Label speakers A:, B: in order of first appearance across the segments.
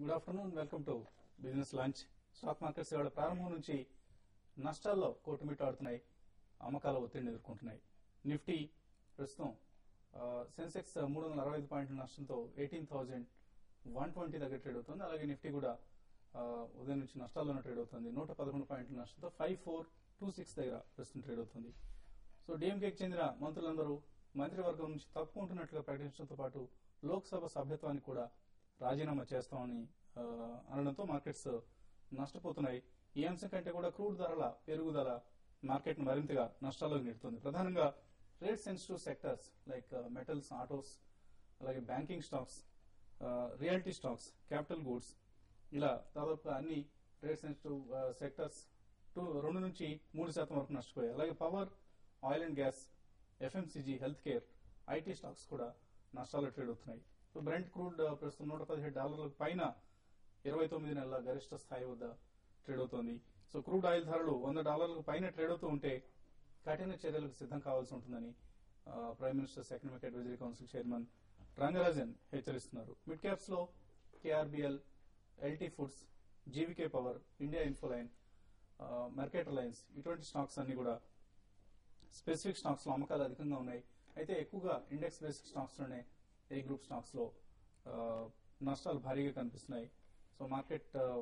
A: Good afternoon welcome to business lunch stock markets ఇవాళ ప్రారంభం నుంచి నష్టాల్లో కొట్టుమిట్టాడుతున్నాయి అమ్మకాల ఒత్తిడిని ఎదుర్కొంటున్నాయి నిఫ్టీ ప్రస్తుతం ఆ, సెన్సెక్స్ మూడు వందల అరవై ఐదు పాయింట్ల నష్టంతో ఎయిటీన్ థౌజండ్ వన్ ట్వంటీ దగ్గర ట్రేడ్ అవుతుంది అలాగే నిఫ్టీ కూడా ఆ, ఉదయం నుంచి నష్టాల్లోనే ట్రేడ్ అవుతుంది నూట పదకొండు పాయింట్ల నష్టంతో ఫైవ్ ఫోర్ టూ సిక్స్ దగ్గర ప్రస్తుతం ట్రేడ్ అవుతుంది సో డిఎంకేకి చెందిన మంత్రులందరూ మంత్రివర్గం నుంచి తప్పుకుంటున్నట్లుగా ప్రకటించడంతో పాటు లోక్సభ సభ్యత్వానికి కూడా రాజీనామా చేస్తామని ఆ, అనడంతో మార్కెట్స్ నష్టపోతున్నాయి ఈ అంశం కంటే కూడా క్రూడ్ ధరల పెరుగుదల మార్కెట్ ను మరింతగా నష్టాల్లోకి నెడుతుంది ప్రధానంగా rate sensitive sectors like metals autos అలాగే banking stocks realty stocks capital goods ఇలా దాదాపుగా అన్ని రేట్ సెన్సిటివ్ సెక్టర్స్ టూ రెండు నుంచి మూడు శాతం వరకు నష్టపోయాయి అలాగే power oil and gas FMCG health care IT stocks కూడా నష్టాలు ట్రేడ్ అవుతున్నాయి సో బ్రెంట్ క్రూడ్ ఆ, ప్రస్తుతం నూట పదిహేడు డాలర్లకు పైన ఇరవై తొమ్మిది నెలల గరిష్ట స్థాయి వద్ద ట్రేడ్ అవుతోంది సో క్రూడ్ ఆయిల్ ధరలు వంద డాలర్లకు పైన ట్రేడ్ అవుతూ ఉంటే కఠిన చర్యలకు సిద్ధం కావాల్సి ఉంటుందని ఆ, prime minister's economic advisory council chairman Rangarajan హెచ్చరిస్తున్నారు మిడ్ క్యాప్స్ లో KRBL LT foods GVK power India Infoline market lines ఇటువంటి స్టాక్స్ అన్ని కూడా స్పెసిఫిక్ స్టాక్స్ లో అమ్మకాలు అధికంగా ఉన్నాయి అయితే ఎక్కువగా ఇండెక్స్ బేస్డ్ స్టాక్స్ లోనే ఏ గ్రూప్ స్టాక్స్ లో ఆ, నష్టాలు భారీగా కనిపిస్తున్నాయి సో మార్కెట్ ఆ,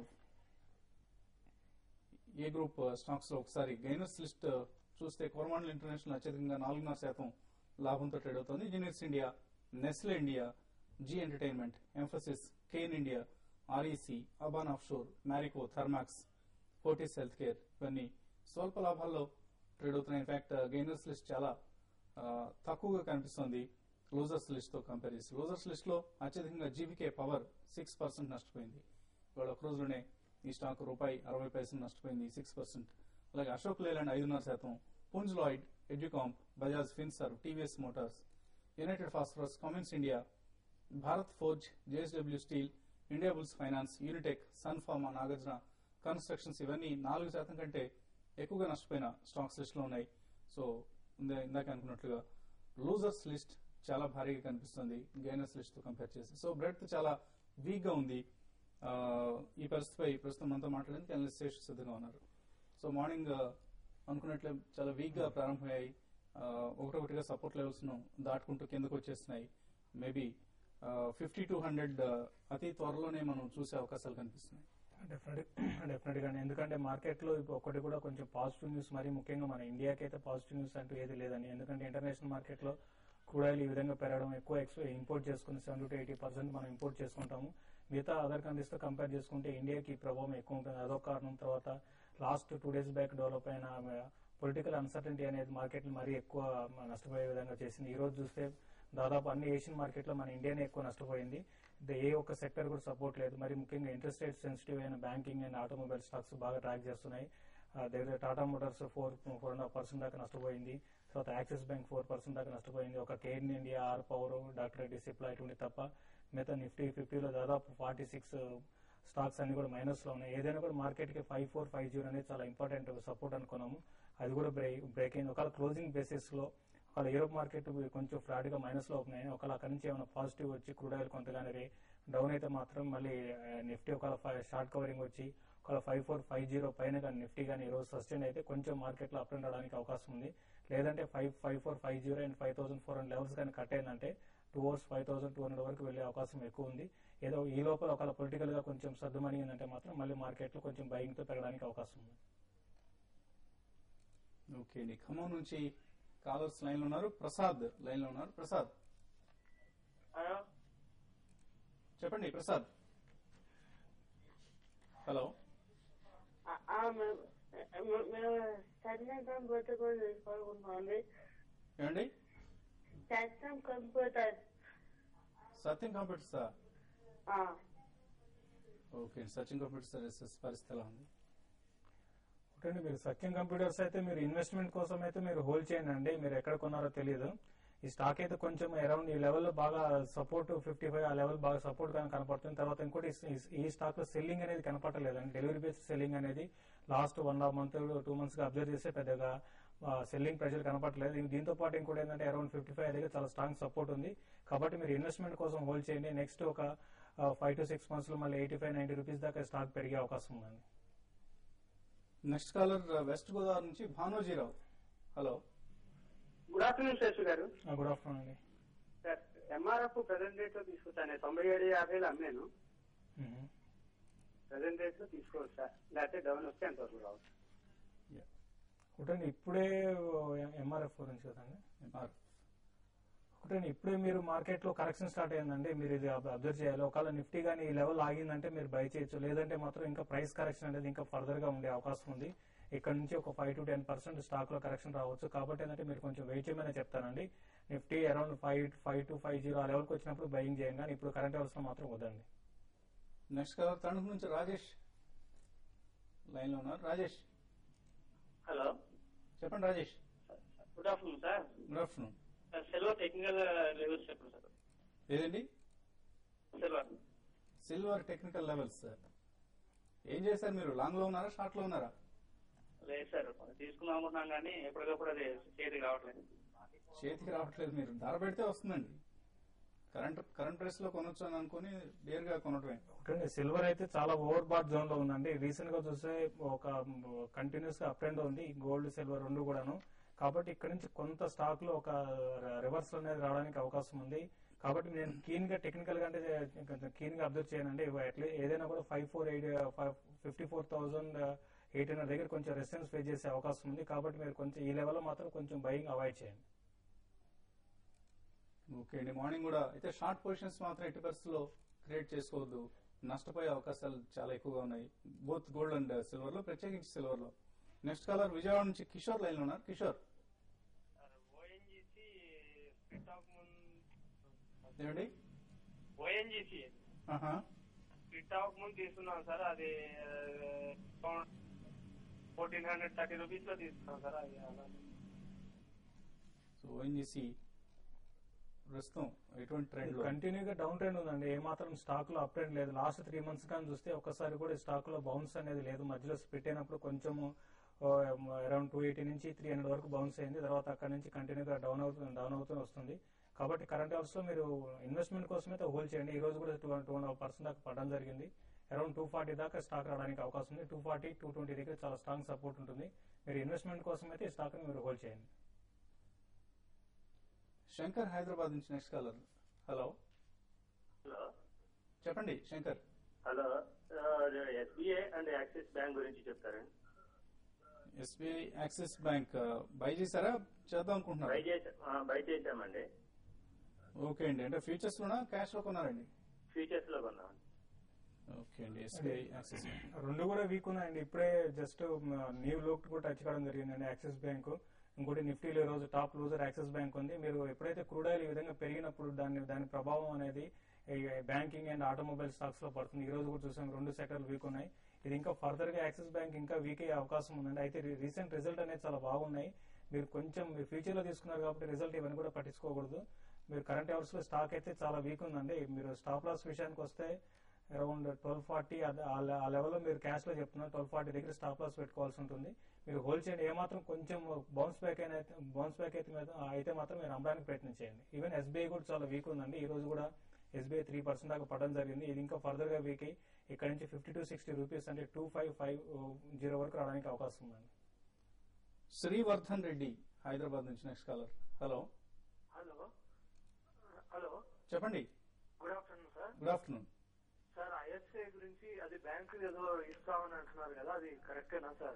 A: ఏ గ్రూప్ స్టాక్స్ లో ఒకసారి గైనర్స్ లిస్ట్ చూస్తే కోరమాండల్ ఇంటర్నేషనల్ అత్యధికంగా నాలుగున్నర శాతం లాభంతో ట్రేడ్ అవుతోంది Engineers India Nestle India Zee Entertainment Mphasis Cairn India REC Aban offshore Marico Thermax Fortis health care ఇవన్నీ స్వల్ప లాభాల్లో ట్రేడ్ అవుతున్నాయి ఇన్ఫాక్ట్ గెయినర్స్ లిస్ట్ చాలా ఆ, తక్కువగా కనిపిస్తోంది లూజర్స్ లిస్ట్ తో కంపేర్ చేసి లూజర్స్ లిస్ట్ లో అత్యధికంగా జీవికే పవర్ సిక్స్ పర్సెంట్ నష్టపోయింది ఇవాళ ఒక రోజులోనే ఈ స్టాక్ రూపాయి అరవై పైసలు నష్టపోయింది సిక్స్ పర్సెంట్ అలాగే అశోక్ లేలాండ్ ఐదున్నర శాతం Punj Lloyd Educomp Bajaj Finserv TVS Motors United Phosphorus Cummins India Bharat Forge JSW Steel Indiabulls Finance Unitech Sun Pharma Nagarjuna Constructions ఇవన్నీ నాలుగు శాతం కంటే ఎక్కువగా నష్టపోయిన స్టాక్స్ లిస్ట్ లో ఉన్నాయి సో ఇందా- ఇందాక అనుకున్నట్లుగా లూజర్స్ లిస్ట్ చాలా భారీగా కనిపిస్తుంది గెయినర్స్ లిస్ట్ తో కంపేర్ చేసి సో బ్రెడ్ చాలా వీక్ గా ఉంది ఆ, ఈ పరిస్థితిపై ప్రస్తుతం మనతో మాట్లాడడానికి అనలిస్ట్ శేష్ సిద్ధంగా ఉన్నారు సో మార్నింగ్ ఆ, అనుకున్నట్లే చాలా వీక్ గా ప్రారంభమయ్యాయి ఆ, ఒకటొకటిగా సపోర్ట్ లెవెల్స్ ను దాటుకుంటూ కిందకు వచ్చేస్తున్నాయి మేబీ ఫిఫ్టీ టూ హండ్రెడ్ అతి త్వరలోనే మనం చూసే అవకాశాలు కనిపిస్తున్నాయి
B: డెఫినెట్ డెఫినెట్ గానే ఎందుకంటే మార్కెట్ లో ఇప్పుడు ఒకటి కూడా కొంచెం పాజిటివ్ న్యూస్ మరి ముఖ్యంగా మన ఇండియాకి అయితే పాజిటివ్ న్యూస్ అంటూ ఏది లేదని ఎందుకంటే ఇంటర్నేషనల్ మార్కెట్ లో క్రూడాయిల్ ఈ విధంగా పెరగడం ఎక్కువ ఎక్స్ ఇంపోర్ట్ చేసుకుని సెవెంటీ టు ఎయిటీ పర్సెంట్ మనం ఇంపోర్ట్ చేసుకుంటాము మిగతా అదర్ కంట్రీస్ తో కంపేర్ చేసుకుంటే ఇండియాకి ఈ ప్రభావం ఎక్కువ ఉంటుంది అదొక కారణం తర్వాత last two days back develop అయిన పొలిటికల్ అన్సర్టనిటీ అనేది మార్కెట్ మరీ ఎక్కువ నష్టపోయే విధంగా చేసింది ఈ రోజు చూస్తే దాదాపు అన్ని ఏషియన్ మార్కెట్ లో మన ఇండియానే ఎక్కువ నష్టపోయింది ఇది ఏ ఒక్క సెక్టర్ కూడా సపోర్ట్ లేదు మరి ముఖ్యంగా ఇంట్రెస్ట్ రేట్ సెన్సిటివ్ అయిన బ్యాంకింగ్ అండ్ ఆటోమొబైల్ స్టాక్స్ బాగా ట్రాక్ చేస్తున్నాయి ఆ, దగ్గర Tata Motors four four and half percent దాకా నష్టపోయింది తర్వాత యాక్సిస్ బ్యాంక్ ఫోర్ పర్సెంట్ దాకా నష్టపోయింది ఒక Cairn India R Power Doctor Reddy Cipla ఇటువంటి తప్ప మిగతా నిఫ్టీ ఫిఫ్టీలో దాదాపు ఫార్టీ సిక్స్ స్టాక్స్ అన్ని కూడా మైనస్ లో ఉన్నాయి ఏదైనా కూడా మార్కెట్ కి ఫైవ్ ఫోర్ ఫైవ్ జీరో అనేది చాలా ఇంపార్టెంట్ సపోర్ట్ అనుకున్నాము అది కూడా బ్రేక్ బ్రేక్ అయింది ఒకవేళ క్లోజింగ్ బేసిస్ లో ఒకవేళ యూరోప్ మార్కెట్ కొంచెం ఫ్లాట్ గా మైనస్ లో ఓపెన్ అయ్యాయి ఒకవేళ అక్కడి నుంచి ఏమైనా పాజిటివ్ వచ్చి క్రూడ్ ఆయిల్ కొంతగానే డౌన్ అయితే మాత్రం మళ్ళీ నిఫ్టీ ఒకవేళ షార్ట్ కవరింగ్ వచ్చి ఒకవేళ ఫైవ్ ఫోర్ ఫైవ్ జీరో పైన కానీ నిఫ్టీ కానీ ఈ రోజు సస్టైన్ అయితే కొంచెం మార్కెట్ లో అప్ అండ్ అవడానికి అవకాశం ఉంది లేదంటే five five four five zero and five thousand four hundred levels కానీ కట్ అయిందంటే towards five thousand two hundred వరకు వెళ్లే అవకాశం ఎక్కువ ఉంది ఏదో ఈ లోపల ఒకవేళ పొలిటికల్ గా కొంచెం సర్దుమణిగిందంటే మాత్రం మళ్ళీ మార్కెట్ లో కొంచెం బయింగ్ తో పెరగడానికి అవకాశం ఉంది
A: ఓకే అండి ఖమ్మం నుంచి కాలర్స్ లైన్ లో ఉన్నారు ప్రసాద్ లైన్ లో ఉన్నారు ప్రసాద్
C: హలో
A: చెప్పండి ప్రసాద్ హలో
C: ఆ, ఆ, మేము మేము- మేము సత్యం కంప్యూటర్ కూడా తీసుకోవాలనుకుంటున్నామండి
A: ఏమండి
C: సత్యం కంప్యూటర్
A: సత్యం కంప్యూటర్స్
C: ఆ,
A: ఓకే సచిన్ కంప్యూటర్ సర్వీసెస్ పరిస్థితి ఎలా ఉంది
B: ఒకటండి మీరు సత్యం కంప్యూటర్స్ అయితే మీరు ఇన్వెస్ట్మెంట్ కోసం అయితే మీరు హోల్డ్ చేయండి అండి మీరు ఎక్కడ కొన్నారో తెలియదు ఈ స్టాక్ అయితే కొంచెం అరౌండ్ ఈ లెవెల్ లో బాగా సపోర్ట్ ఫిఫ్టీ ఫైవ్ ఆ లెవెల్ బాగా సపోర్ట్ గా కనపడుతుంది తర్వాత ఇంకోటి ఈ- ఈ స్టాక్ లో సెల్లింగ్ అనేది కనపడలేదండి డెలివరీ బేస్డ్ సెల్లింగ్ అనేది last one half month two months గా అబ్జర్వ్ చేస్తే పెద్దగా సెల్లింగ్ ప్రెషర్ కనపడలేదు ఇవి దీంతో పాటు ఇంకోటి ఏంటంటే అరౌండ్ ఫిఫ్టీ ఫైవ్ దగ్గర చాలా స్ట్రాంగ్ సపోర్ట్ ఉంది కాబట్టి మీరు ఇన్వెస్ట్మెంట్ కోసం హోల్డ్ చేయండి నెక్స్ట్ ఒక ఫైవ్ టు సిక్స్ మంత్స్ లో మళ్ళీ ఎయిటీ ఫైవ్ నైన్టీ రూపీస్ దాకా స్టాక్ పెరిగే అవకాశం ఉందండి
A: నెక్స్ట్ కాలర్ వెస్ట్ గోదావరి నుంచి Bhanojirao hello
D: good afternoon Seshu garu
B: good afternoon అండి
D: సార్ ఎంఆర్ఎఫ్ ప్రజెంట్ రేట్ లో తీసుకొచ్చాను తొంభై ఏడు యాభైలో అమ్మాను
B: మ్మ్.
D: ప్రజెంట్ రేట్ లో తీసుకోవచ్చు సార్ లేకపోతే డౌన్ వస్తే ఎంతవరకు రావచ్చు
B: ఒకటండి ఇప్పుడే ఎంఆర్ఎఫ్ గురించి కదండి
A: ఎంఆర్
B: ఒకటండి ఇప్పుడే మీరు మార్కెట్ లో కరెక్షన్ స్టార్ట్ అయిందండి మీరు ఇది అబ్జర్వ్ చేయాలి ఒకవేళ నిఫ్టీ కానీ ఈ లెవెల్ ఆగిందంటే మీరు బై చేయొచ్చు లేదంటే మాత్రం ఇంకా ప్రైస్ కరెక్షన్ అనేది ఇంకా ఫర్దర్ గా ఉండే అవకాశం ఉంది ఇక్కడ నుంచి ఒక five to ten percent stock లో కరెక్షన్ రావచ్చు కాబట్టి ఏంటంటే మీరు కొంచెం వెయిట్ చేయమని చెప్తానండి Nifty around five five two five zero ఆ లెవెల్కి వచ్చినప్పుడు బయింగ్ చేయండి కానీ ఇప్పుడు కరెంట్ లెవెల్స్ లో మాత్రం వద్దండి
A: నెక్స్ట్ కాలర్ తణుకు నుంచి రాజేష్ లైన్ లో ఉన్నారు రాజేష్
D: హలో
A: చెప్పండి Rajesh
D: good afternoon sir
A: good afternoon
D: silver technical levels చెప్పండి సార్
A: ఏదండి
D: silver
A: silver technical levels sir ఏం చేశారు మీరు లాంగ్ లో ఉన్నారా షార్ట్ లో ఉన్నారా
D: లేదు సార్ తీసుకుందాం అనుకుంటున్నాం కానీ ఎప్పటికప్పుడు అది చేతికి రావట్లేదు
A: చేతికి రావట్లేదు మీరు ధర పెడితే వస్తుందండి కరెంట్ కరెంట్ ప్రైస్ లో కొనొచ్చు అని అనుకుని డేర్గా కొనటమే
B: ఒకటండి సిల్వర్ అయితే చాలా ఓవర్ బాట్ జోన్ లో ఉందండి రీసెంట్ గా చూస్తే ఒక కంటిన్యూస్ గా అప్ అండ్ ఉంది గోల్డ్ సిల్వర్ రెండు కూడాను కాబట్టి ఇక్కడ నుంచి కొంత స్టాక్ లో ఒక రివర్స్ అనేది రావడానికి అవకాశం ఉంది కాబట్టి నేను కీన్ గా టెక్నికల్ గా అంటే కొంచెం కీన్ గా అబ్జర్వ్ చేయనండి అట్లీస్ట్ ఏదైనా కూడా five four eight fifty four thousand eight hundred దగ్గర కొంచెం రెసిస్టెన్స్ ఫేస్ చేసే అవకాశం ఉంది కాబట్టి మీరు కొంచెం ఈ లెవెల్ లో మాత్రం కొంచెం బయింగ్ అవాయిడ్ చేయండి
A: ఓకే అండి మార్నింగ్ కూడా అయితే షార్ట్ పొజిషన్స్ మాత్రం ఎట్టి పరిస్థితుల్లో క్రియేట్ చేసుకోవద్దు నష్టపోయే అవకాశాలు చాలా ఎక్కువగా ఉన్నాయి బోత్ గోల్డ్ అండ్ సిల్వర్ లో ప్రత్యేకించి సిల్వర్ లో నెక్స్ట్ కలర్ విజయవాడ నుంచి కిషోర్ లైన్ లో ఉన్నారు కిషోర్
D: ఓఎన్జీసీ స్ప్లిట్ ఆఫ్ ముందు
A: ఏమండి
D: ఓఎన్జీసీ
A: ఆహా.
D: స్ప్లిట్ ఆఫ్ ముందు తీసుకున్నాం సార్ అది ఫోర్టీన్ హండ్రెడ్ థర్టీ రూపీస్ లో తీసుకున్నాం సార్ అది అలా
A: సో ఓఎన్జీసీ ప్రస్తుతం ఎటువంటి ట్రెండ్ లో
B: కంటిన్యూగా డౌన్ ట్రెండ్ ఉందండి ఏ మాత్రం స్టాక్ లో అప్ ట్రెండ్ లేదు లాస్ట్ త్రీ మంత్స్ కానీ చూస్తే ఒక్కసారి కూడా స్టాక్ లో బౌన్స్ అనేది లేదు మధ్యలో స్ప్లిట్ అయినప్పుడు కొంచెం అరౌండ్ టూ ఎయిటీ నుంచి త్రీ హండ్రెడ్ వరకు బౌన్స్ అయింది తర్వాత అక్కడ నుంచి కంటిన్యూగా డౌన్ అవుతుంది డౌన్ అవుతూ వస్తుంది కాబట్టి కరెంట్ అవర్స్ లో మీరు ఇన్వెస్ట్మెంట్ కోసం అయితే హోల్డ్ చేయండి ఈ రోజు కూడా two two and half percent దాకా పడడం జరిగింది అరౌండ్ టూ ఫార్టీ దాకా స్టాక్ రావడానికి అవకాశం ఉంది టూ ఫార్టీ టూ ట్వంటీ దగ్గర చాలా స్ట్రాంగ్ సపోర్ట్ ఉంటుంది మీరు ఇన్వెస్ట్మెంట్ కోసం అయితే ఈ స్టాక్ ని మీరు హోల్డ్ చేయండి
A: శంకర్ హైదరాబాద్ నుంచి నెక్స్ట్ కలర్ హలో
D: హలో
A: చెప్పండి Shankar
D: hello SBI and Axis Bank గురించి చెప్తారా
A: ఎస్బీఐ యాక్సిస్ బ్యాంక్ బై చేశారా చేద్దాం అనుకుంటున్నారు
D: బై చేసా బై చేసామండి
A: ఓకే అండి అంటే ఫ్యూచర్స్ లోనా క్యాష్ లో కొన్నారండి
D: ఫ్యూచర్స్ లో కొన్నాం
A: ఓకే అండి ఎస్బీఐ యాక్సిస్ బ్యాంక్
B: రెండు కూడా వీక్ ఉన్నాయండి ఇప్పుడే జస్ట్ న్యూ లోక్ కూడా టచ్ కావడం జరిగిందండి యాక్సిస్ బ్యాంక్ ఇంకోటి నిఫ్టీలో ఈ రోజు టాప్ లూజర్ యాక్సిస్ బ్యాంక్ ఉంది మీరు ఎప్పుడైతే క్రూడ్ ఆయిల్ ఈ విధంగా పెరిగినప్పుడు దాని దాని ప్రభావం అనేది బ్యాంకింగ్ అండ్ ఆటోమొబైల్ స్టాక్స్ లో పడుతుంది ఈ రోజు కూడా చూసాం రెండు సెక్టర్లు వీక్ ఉన్నాయి ఇది ఇంకా ఫర్దర్ గా యాక్సిస్ బ్యాంక్ ఇంకా వీక్ అయ్యే అవకాశం ఉందండి అయితే రీసెంట్ రిజల్ట్ అనేది చాలా బాగున్నాయి మీరు కొంచెం మీ ఫ్యూచర్ లో తీసుకున్నారు కాబట్టి రిజల్ట్ ఇవన్నీ కూడా పట్టించుకోకూడదు మీరు కరెంట్ అవర్స్ లో స్టాక్ అయితే చాలా వీక్ ఉందండి మీరు స్టాప్ లాస్ విషయానికి వస్తే అరౌండ్ ట్వెల్వ్ ఫార్టీ ఆ లెవెల్లో మీరు క్యాష్ లో చెప్తున్నారు ట్వెల్వ్ ఫార్టీ దగ్గర స్టాప్ లాస్ పెట్టుకోవాల్సి ఉంటుంది మీరు హోల్డ్ చేయండి ఏమాత్రం కొంచెం బౌన్స్ బ్యాక్ అయిన బౌన్స్ బ్యాక్ అయితే మాత్రం- అయితే మాత్రం మీరు అమ్మడానికి ప్రయత్నం చేయండి ఈవెన్ ఎస్బీఐ కూడా చాలా వీక్ ఉందండి ఈ రోజు కూడా ఎస్బీఐ త్రీ పర్సెంట్ దాకా పడడం జరిగింది ఇది ఇంకా ఫర్దర్ గా వీక్ అయ్యి ఇక్కడ నుంచి ఫిఫ్టీ టు సిక్స్టీ రూపీస్ అంటే టూ ఫైవ్ ఫైవ్ జీరో వరకు రావడానికి అవకాశం ఉందండి
A: శ్రీవర్ధన్ రెడ్డి హైదరాబాద్ నుంచి next caller hello
D: hello hello
A: చెప్పండి
D: good afternoon sir
A: good afternoon
D: sir IFCI గురించి అది బ్యాంకు ఏదో ఇస్తామని అంటున్నారు కదా అది కరెక్టేనా సార్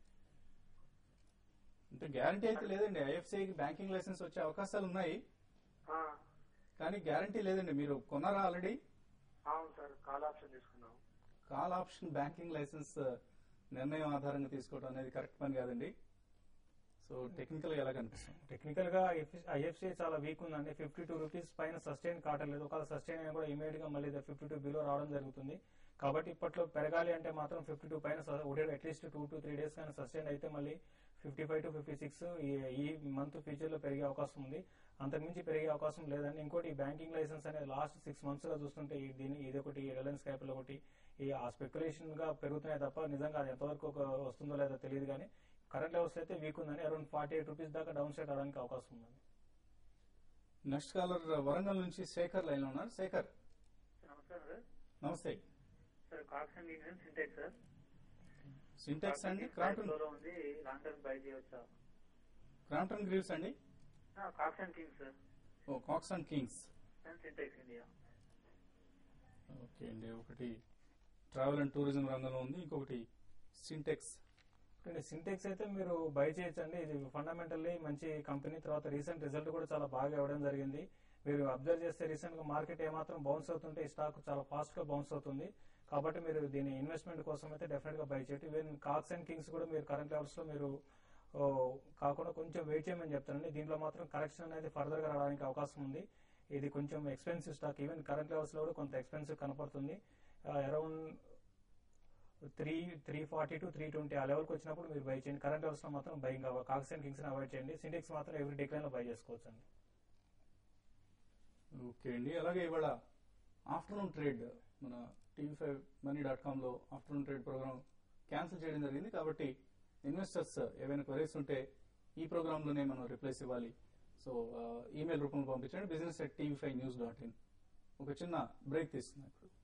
A: అంటే గ్యారంటీ అయితే లేదండి ఐఎఫ్సిఐకి బ్యాంకింగ్ లైసెన్స్ వచ్చే అవకాశాలు ఉన్నాయి కానీ గ్యారంటీ లేదండి మీరు కొన్నారా ఆల్రెడీ
D: అవును సార్ కాల్ ఆప్షన్ తీసుకున్నాం
A: కాల్ ఆప్షన్ బ్యాంకింగ్ లైసెన్స్ నిర్ణయం ఆధారంగా తీసుకోవడం అనేది కరెక్ట్ పని కాదండి సో టెక్నికల్ గా ఎలా కనిపిస్తుంది
B: టెక్నికల్ గా ఐఎఫ్సిఐ చాలా వీక్ ఉందండి ఫిఫ్టీ టూ రూపీస్ పైన సస్టైన్ కావట్లేదు ఒకవేళ సస్టైన్ అయినా కూడా ఇమీడియట్ గా మళ్ళీ ఫిఫ్టీ టూ బిలో రావడం జరుగుతుంది కాబట్టి ఇప్పట్లో పెరగాలి అంటే మాత్రం ఫిఫ్టీ టూ పైన at least two to three days కానీ సస్టైన్ అయితే మళ్ళీ fifty five to fifty six ఈ మంత్ ఫ్యూచర్ లో పెరిగే అవకాశం ఉంది అంతకుమించి పెరిగే అవకాశం లేదండి ఇంకోటి ఈ బ్యాంకింగ్ లైసెన్స్ అనేది లాస్ట్ సిక్స్ మంత్స్ గా చూస్తుంటే ఈ దీని ఇది ఒకటి రిలయన్స్ క్యాపిటల్ ఒకటి ఈ ఆ స్పెక్యులేషన్ గా పెరుగుతున్నాయి తప్ప నిజంగా అది ఎంతవరకు ఒక వస్తుందో లేదో తెలియదు కానీ కరెంట్ లెవెల్స్ అయితే వీక్ ఉందని అరౌండ్ ఫార్టీ ఎయిట్ రూపీస్ దాకా డౌన్ సైడ్ అవడానికి అవకాశం ఉందండి
A: నెక్స్ట్ కాలర్ వరంగల్ నుంచి శేఖర్ లైన్ లో ఉన్నారు శేఖర్
E: సార్
A: నమస్తే
E: sir Cox and Indian Sintex sir
A: Sintex అండి క్రాంప్టన్
E: లో ఉంది లాంగ్ టర్మ్ బై చేయొచ్చా
A: క్రాంప్టన్ గ్రీవ్స్ అండి
E: కాక్స్ అండ్ కింగ్స్ సార్
A: ఓ Cox and Kings
E: and Sintex India
A: okay అండి ఒకటి ట్రావెల్ అండ్ టూరిజం రంగంలో ఉంది ఇంకొకటి సింటెక్స్
B: అంటే సింటెక్స్ అయితే మీరు బై చేయొచ్చండి ఇది ఫండమెంటల్లీ మంచి కంపెనీ తర్వాత రీసెంట్ రిజల్ట్ కూడా చాలా బాగా ఇవ్వడం జరిగింది మీరు అబ్జర్వ్ చేస్తే రీసెంట్ గా మార్కెట్ ఏమాత్రం బౌన్స్ అవుతుంటే ఈ స్టాక్ చాలా ఫాస్ట్ గా బౌన్స్ అవుతుంది కాబట్టి మీరు దీని ఇన్వెస్ట్మెంట్ కోసం అయితే డెఫినెట్ గా బై చేయటం ఈవెన్ కాక్స్ అండ్ కింగ్స్ కూడా మీరు కరెంట్ లెవెల్స్ లో మీరు ఓ, కాకుండా కొంచెం వెయిట్ చేయమని చెప్తానండి దీంట్లో మాత్రం కరెక్షన్ అనేది ఫర్దర్ గా రావడానికి అవకాశం ఉంది ఇది కొంచెం expensive stock even current levels లో కూడా కొంత ఎక్స్పెన్సివ్ కనపడుతుంది around three three forty to three twenty ఆ లెవెల్కి వచ్చినప్పుడు మీరు బై చేయండి కరెంట్ లెవెల్స్ లో మాత్రం buying Cox and Kings avoid చేయండి సిండెక్స్ మాత్రం ఎవ్రీ డిక్లైన్ లో బై చేసుకోవచ్చు అండి
A: ఓకే అండి అలాగే ఇవాళ ఆఫ్టర్నూన్ ట్రేడ్ మన టీవీ ఫైవ్ మనీ డాట్ కామ్లో ఆఫ్టర్నూన్ ట్రేడ్ ప్రోగ్రామ్ క్యాన్సిల్ చేయడం జరిగింది కాబట్టి ఇన్వెస్టర్స్ ఏవైనా క్వరీస్ ఉంటే ఈ ప్రోగ్రాంలోనే మనం రిప్లేస్ ఇవ్వాలి సో ఈమెయిల్ రూపంలో పంపించండి business at TV five news dot in ఒక చిన్న బ్రేక్ తీసుకున్నాం ఇప్పుడు